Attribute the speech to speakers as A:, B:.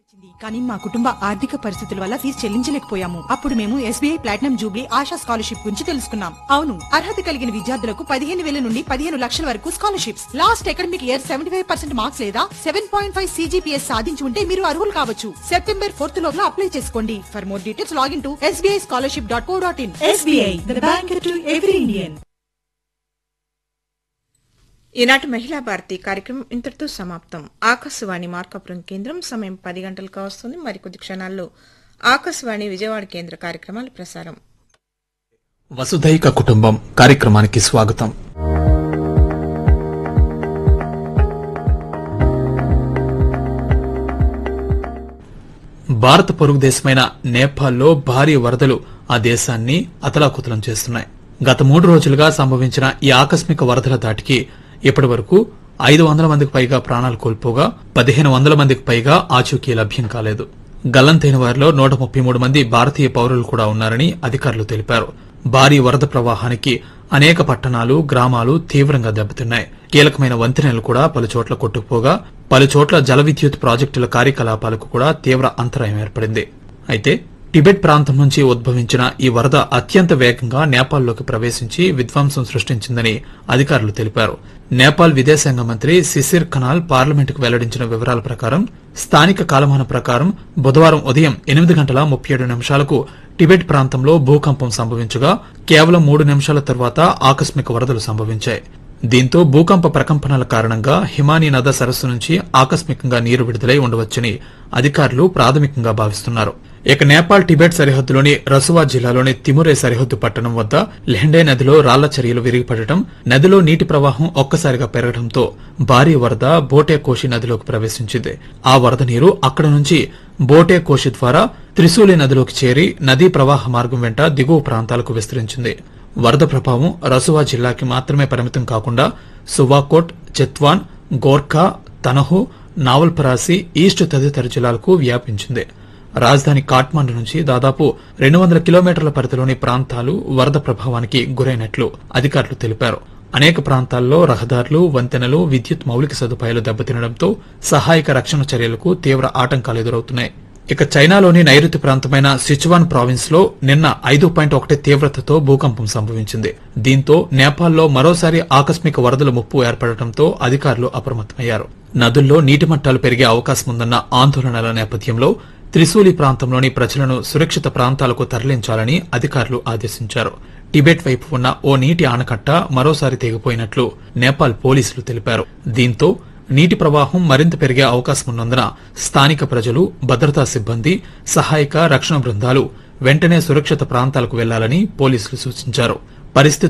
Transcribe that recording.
A: వచ్చింది కానీ మా కుటుంబ ఆర్థిక పరిస్థితుల వల్ల ఫీజు చెల్లించలేకపోయాము అప్పుడు మేము SBI platinum jubilee Asha scholarship గురించి తెలుసుకున్నాం అవును అర్హత కలిగిన విద్యార్థులకు పదిహేను వేల నుండి పదిహేను లక్షల వరకు scholarships last academic year seventy five percent marks లేదా సెవెన్ పాయింట్ ఫైవ్ సీజీపీఎస్ సాధించి ఉంటే మీరు అర్హులు కావచ్చు సెప్టెంబర్ ఫోర్త్ లోపల అప్లై చేసుకోండి for more details login to SBI scholarship dot co dot in SBI the bank to every Indian
B: ఈనాటి మహిళా భారతి కార్యక్రమం ఇంతటితో సమాప్తం ఆకాశవాణి మార్కాపురం కేంద్రం సమయం పది గంటలకు వస్తుంది మరికొద్ది క్షణాల్లో ఆకాశవాణి విజయవాడ కేంద్ర కార్యక్రమాలు ప్రసారం
C: వసుధైక కుటుంబం కార్యక్రమానికి స్వాగతం భారత పొరుగు దేశమైన నేపాల్లో భారీ వరదలు ఆ దేశాన్ని అతలాకుతలం చేస్తున్నాయి గత మూడు రోజులుగా సంభవించిన ఈ ఆకస్మిక వరదల దాటికి ఇప్పటి వరకు ఐదు వందల మందికి పైగా ప్రాణాలు కోల్పోగా పదిహేను వందల మందికి పైగా ఆచూకీ లభ్యం కాలేదు గల్లంతైన వారిలో నూట ముప్పై మూడు మంది భారతీయ పౌరులు కూడా ఉన్నారని అధికారులు తెలిపారు భారీ వరద ప్రవాహానికి అనేక పట్టణాలు గ్రామాలు తీవ్రంగా దెబ్బతిన్నాయి కీలకమైన వంతెనలు కూడా పలుచోట్ల కొట్టుకుపోగా పలుచోట్ల జల విద్యుత్ ప్రాజెక్టుల కార్యకలాపాలకు కూడా తీవ్ర అంతరాయం ఏర్పడింది అయితే టిబెట్ ప్రాంతం నుంచి ఉద్భవించిన ఈ వరద అత్యంత వేగంగా నేపాల్లోకి ప్రవేశించి విధ్వంసం సృష్టించిందని అధికారులు తెలిపారు నేపాల్ విదేశాంగ మంత్రి సిసిర్ ఖనాల్ పార్లమెంటుకు వెల్లడించిన వివరాల ప్రకారం స్థానిక కాలమాన ప్రకారం బుధవారం ఉదయం ఎనిమిది గంటల ముప్పై ఏడు నిమిషాలకు టిబెట్ ప్రాంతంలో భూకంపం సంభవించగా కేవలం మూడు నిమిషాల తర్వాత ఆకస్మిక వరదలు సంభవించాయి దీంతో భూకంప ప్రకంపనల కారణంగా హిమానీ నద సరస్సు నుంచి ఆకస్మికంగా నీరు విడుదలై ఉండవచ్చని అధికారులు ప్రాథమికంగా భావిస్తున్నారు ఇక నేపాల్ టిబెట్ సరిహద్దులోని రసువా జిల్లాలోని తిమురే సరిహద్దు పట్టణం వద్ద లెహెండే నదిలో రాళ్ల చర్యలు విరిగిపడటం నదిలో నీటి ప్రవాహం ఒక్కసారిగా పెరగడంతో భారీ వరద బోటే కోషి నదిలోకి ప్రవేశించింది ఆ వరద నీరు అక్కడ నుంచి బోటే కోషి ద్వారా త్రిశూలి నదిలోకి చేరి నదీ ప్రవాహ మార్గం వెంట దిగువ ప్రాంతాలకు విస్తరించింది వరద ప్రభావం రసువా జిల్లాకి మాత్రమే పరిమితం కాకుండా సువాకోట్ చెత్వాన్ గోర్ఖా తనహు నావల్పరాసి ఈస్ట్ తదితర జిల్లాలకు వ్యాపించింది రాజధాని కాఠ్మండు నుంచి దాదాపు రెండు వందల కిలోమీటర్ల పరిధిలోని ప్రాంతాలు వరద ప్రభావానికి గురైనట్లు అధికారులు తెలిపారు అనేక ప్రాంతాల్లో రహదారులు వంతెనలు విద్యుత్ మౌలిక సదుపాయాలు దెబ్బతినడంతో సహాయక రక్షణ చర్యలకు తీవ్ర ఆటంకాలు ఎదురవుతున్నాయి ఇక చైనాలోని నైరుతి ప్రాంతమైన సిచువాన్ ప్రావిన్స్ లో నిన్న ఐదు పాయింట్ ఒకటి తీవ్రతతో భూకంపం సంభవించింది దీంతో నేపాల్లో మరోసారి ఆకస్మిక వరదల ముప్పు ఏర్పడటంతో అధికారులు అప్రమత్తమయ్యారు నదుల్లో నీటి మట్టాలు పెరిగే అవకాశం ఉందన్న ఆందోళనల నేపథ్యంలో త్రిశూలి ప్రాంతంలోని ప్రజలను సురక్షిత ప్రాంతాలకు తరలించాలని అధికారులు ఆదేశించారు టిబెట్ వైపు ఉన్న ఓ నీటి ఆనకట్ట మరోసారి తెగిపోయినట్లు నేపాల్ పోలీసులు తెలిపారు దీంతో నీటి ప్రవాహం మరింత పెరిగే అవకాశం ఉన్నందున స్థానిక ప్రజలు భద్రతా సిబ్బంది సహాయక రక్షణ బృందాలు వెంటనే సురక్షిత ప్రాంతాలకు వెళ్లాలని పోలీసులు సూచించారు పరిస్థితి